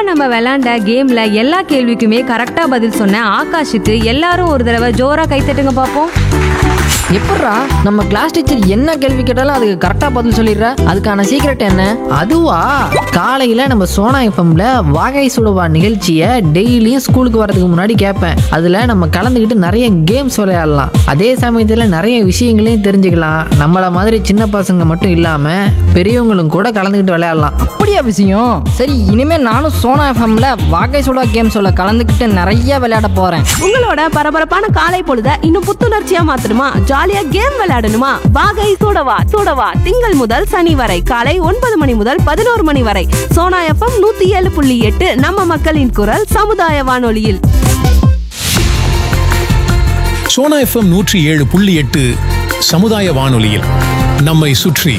நம்ம விளையாண்ட கேம்ல எல்லா கேள்விக்குமே கரெக்டா பதில் சொன்ன ஆகாஷுக்கு எல்லாரும் ஒரு தடவை ஜோரா கைத்தட்டுங்க பாப்போம் எப்பட்றா நம்ம கிளாஸ் டீச்சர் என்ன கேள்வி கேட்டாலும் அதுக்கு கரெக்டாக பதில் சொல்லிடுறா அதுக்கான சீக்ரெட் என்ன அதுவா காலையில் நம்ம சோனா எஃப்எம்ல வாகை சுடுவா நிகழ்ச்சியை டெய்லியும் ஸ்கூலுக்கு வரதுக்கு முன்னாடி கேட்பேன் அதில் நம்ம கலந்துக்கிட்டு நிறைய கேம்ஸ் விளையாடலாம் அதே சமயத்தில் நிறைய விஷயங்களையும் தெரிஞ்சுக்கலாம் நம்மளை மாதிரி சின்ன பசங்க மட்டும் இல்லாமல் பெரியவங்களும் கூட கலந்துக்கிட்டு விளையாடலாம் அப்படியா விஷயம் சரி இனிமே நானும் சோனா எஃப்எம்ல வாகை சுடா கேம் சொல்ல கலந்துக்கிட்டு நிறைய விளையாட போறேன் உங்களோட பரபரப்பான காலை பொழுத இன்னும் புத்துணர்ச்சியா மாத்தணுமா ஜாலியா கேம் விளையாடணுமா வாகை சூடவா சூடவா திங்கள் முதல் சனி வரை காலை ஒன்பது மணி முதல் பதினோரு மணி வரை சோனா எஃப்எம் நூத்தி ஏழு புள்ளி எட்டு நம்ம மக்களின் குரல் சமுதாய வானொலியில் சோனா எஃப்எம் நூற்றி ஏழு புள்ளி எட்டு சமுதாய வானொலியில் நம்மை சுற்றி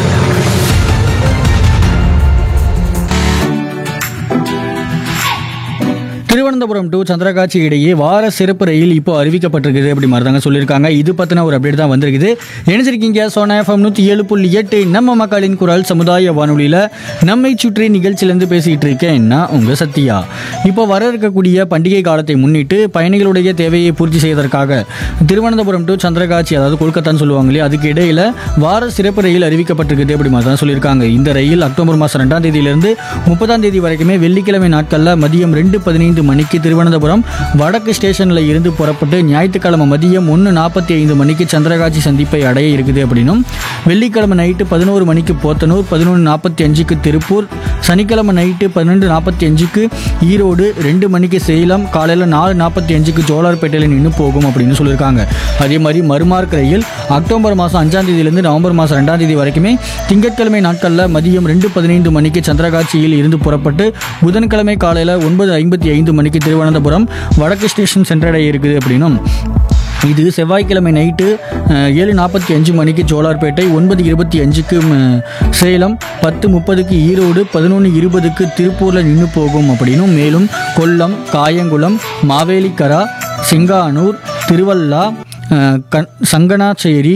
திருவனந்தபுரம் டு சந்திரகாட்சி இடையே வார சிறப்பு ரயில் இப்போ அறிவிக்கப்பட்டிருக்குது அப்படி மாதிரி தாங்க சொல்லியிருக்காங்க இது பற்றின ஒரு அப்டேட் தான் வந்திருக்குது நினைச்சிருக்கீங்க சோனா எஃப்எம் நூற்றி ஏழு புள்ளி எட்டு நம்ம மக்களின் குரல் சமுதாய வானொலியில் நம்மை சுற்றி நிகழ்ச்சியிலேருந்து பேசிக்கிட்டு இருக்கேன் நான் உங்கள் சத்யா இப்போ வர இருக்கக்கூடிய பண்டிகை காலத்தை முன்னிட்டு பயணிகளுடைய தேவையை பூர்த்தி செய்வதற்காக திருவனந்தபுரம் டு சந்திரகாட்சி அதாவது கொல்கத்தான்னு சொல்லுவாங்க இல்லையா அதுக்கு இடையில வார சிறப்பு ரயில் அறிவிக்கப்பட்டிருக்குது அப்படி மாதிரி தான் சொல்லியிருக்காங்க இந்த ரயில் அக்டோபர் மாதம் ரெண்டாம் தேதியிலிருந்து முப்பதாம் தேதி வரைக்குமே வெள்ளிக்கிழமை நாட்களில் மதியம் ரெண்டு பதினைந்து மணிக்கு திருவனந்தபுரம் வடக்கு ஸ்டேஷனில் இருந்து புறப்பட்டு ஞாயிற்றுக்கிழமை மதியம் ஒன்று நாற்பத்தி ஐந்து மணிக்கு சந்திரகாட்சி சந்திப்பை அடைய இருக்குது அப்படின்னும் வெள்ளிக்கிழமை நைட்டு பதினோரு மணிக்கு போத்தனூர் பதினொன்று நாற்பத்தி அஞ்சுக்கு திருப்பூர் சனிக்கிழமை நைட்டு பன்னெண்டு நாற்பத்தி அஞ்சுக்கு ஈரோடு ரெண்டு மணிக்கு சேலம் காலையில் நாலு நாற்பத்தி அஞ்சுக்கு ஜோலார்பேட்டையில் நின்று போகும் அப்படின்னு சொல்லியிருக்காங்க அதே மாதிரி மறுமார்க் ரயில் அக்டோபர் மாதம் அஞ்சாம் தேதியிலிருந்து நவம்பர் மாதம் ரெண்டாம் தேதி வரைக்குமே திங்கட்கிழமை நாட்களில் மதியம் ரெண்டு பதினைந்து மணிக்கு சந்திரகாட்சியில் இருந்து புறப்பட்டு புதன்கிழமை காலையில் ஒன்பது ஐம்பத்தி ஐந்து மணிக்கு திருவனந்தபுரம் வடக்கு ஸ்டேஷன் சென்றடைய இருக்குது அப்படின்னும் இது செவ்வாய்க்கிழமை நைட்டு அஹ், ஏழு நாற்பத்தி அஞ்சு மணிக்கு ஜோலார்பேட்டை ஒன்பது இருபத்தி அஞ்சுக்கு ம், சேலம் பத்து முப்பதுக்கு ஈரோடு பதினொன்று இருபதுக்கு திருப்பூரில் நின்று போகும் அப்படின்னும் மேலும் கொல்லம் காயங்குளம் மாவேலிக்கரா சிங்கானூர் திருவல்லா அஹ், கண் சங்கனாச்சேரி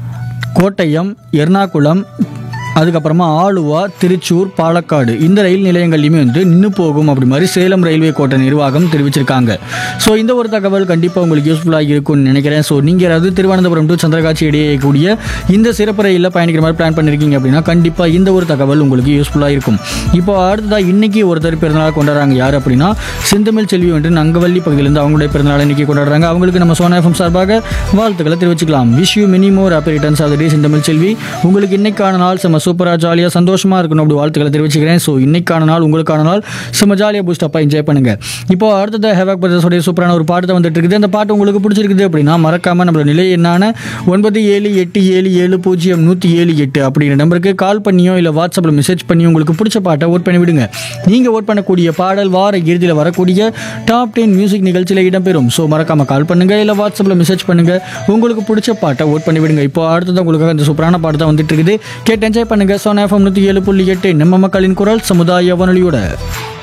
கோட்டயம் எர்ணாகுளம் அதுக்கப்புறமா ஆலுவா திருச்சூர் பாலக்காடு இந்த ரயில் நிலையங்கள்லையுமே வந்து நின்று போகும் அப்படி மாதிரி சேலம் ரயில்வே கோட்ட நிர்வாகம் தெரிவிச்சிருக்காங்க ஸோ இந்த ஒரு தகவல் கண்டிப்பாக உங்களுக்கு யூஸ்ஃபுல்லாக இருக்கும்னு நினைக்கிறேன் ஸோ நீங்கள் யாராவது திருவனந்தபுரம் டு சந்திரகாட்சி இடையே கூடிய இந்த சிறப்பு ரயிலில் பயணிக்கிற மாதிரி பிளான் பண்ணியிருக்கீங்க அப்படின்னா கண்டிப்பாக இந்த ஒரு தகவல் உங்களுக்கு யூஸ்ஃபுல்லாக இருக்கும் இப்போ அடுத்ததாக இன்னைக்கு ஒருத்தர் பிறந்தநாள் கொண்டாடுறாங்க யார் அப்படின்னா செந்தமிழ் செல்வி வந்து நங்கவள்ளி பகுதியிலேருந்து அவங்களுடைய பிறந்தநாள் இன்னைக்கு கொண்டாடுறாங்க அவங்களுக்கு நம்ம சோனா எஃப்எம் சார்பாக வாழ்த்துக்களை தெரிவிச்சுக்கலாம் wish you many more happy returns of the day Senthamizh Selvi உங்களுக்கு இன்னைக்கான நாள் செம்ம சூப்பராக ஜாலியாக சந்தோஷமாக இருக்கணும் அப்படி வாழ்த்துக்களை தெரிவிச்சுக்கிறேன் ஸோ இன்னைக்கான நாள் உங்களுக்கான நாள் செம்ம ஜாலியாக பூஸ்டப்பாக என்ஜாய் பண்ணுங்க இப்போ அடுத்தது ஹேவாக் பிரதர்ஸோடைய சூப்பரான ஒரு பாட்டு தான் வந்துட்டு இருக்குது அந்த பாட்டு உங்களுக்கு பிடிச்சிருக்குது அப்படின்னா மறக்காம நம்மளோட நிலை என்னான ஒன்பது ஏழு எட்டு ஏழு ஏழு பூஜ்ஜியம் நூற்றி ஏழு எட்டு அப்படிங்கிற நம்பருக்கு கால் பண்ணியோ இல்லை வாட்ஸ்அப்பில் மெசேஜ் பண்ணி உங்களுக்கு பிடிச்ச பாட்டை ஓட் பண்ணி விடுங்க நீங்கள் ஓட் பண்ணக்கூடிய பாடல் வார இறுதியில் வரக்கூடிய டாப் டென் மியூசிக் நிகழ்ச்சியில் இடம்பெறும் ஸோ மறக்காம கால் பண்ணுங்க இல்லை வாட்ஸ்அப்பில் மெசேஜ் பண்ணுங்க உங்களுக்கு பிடிச்ச பாட்டை ஓட் பண்ணி விடுங்க இப்போ அடுத்தது உங்களுக்காக இந்த சூப்பரான பாட்டு தான் வந்துட்டு இருக்குது கேட்டு என்ஜாய் பண்ணுங்க சோனா எஃப்எம் நூற்றி ஏழு புள்ளி எட்டு நம்ம மக்களின் குரல் சமுதாய வானொலியோட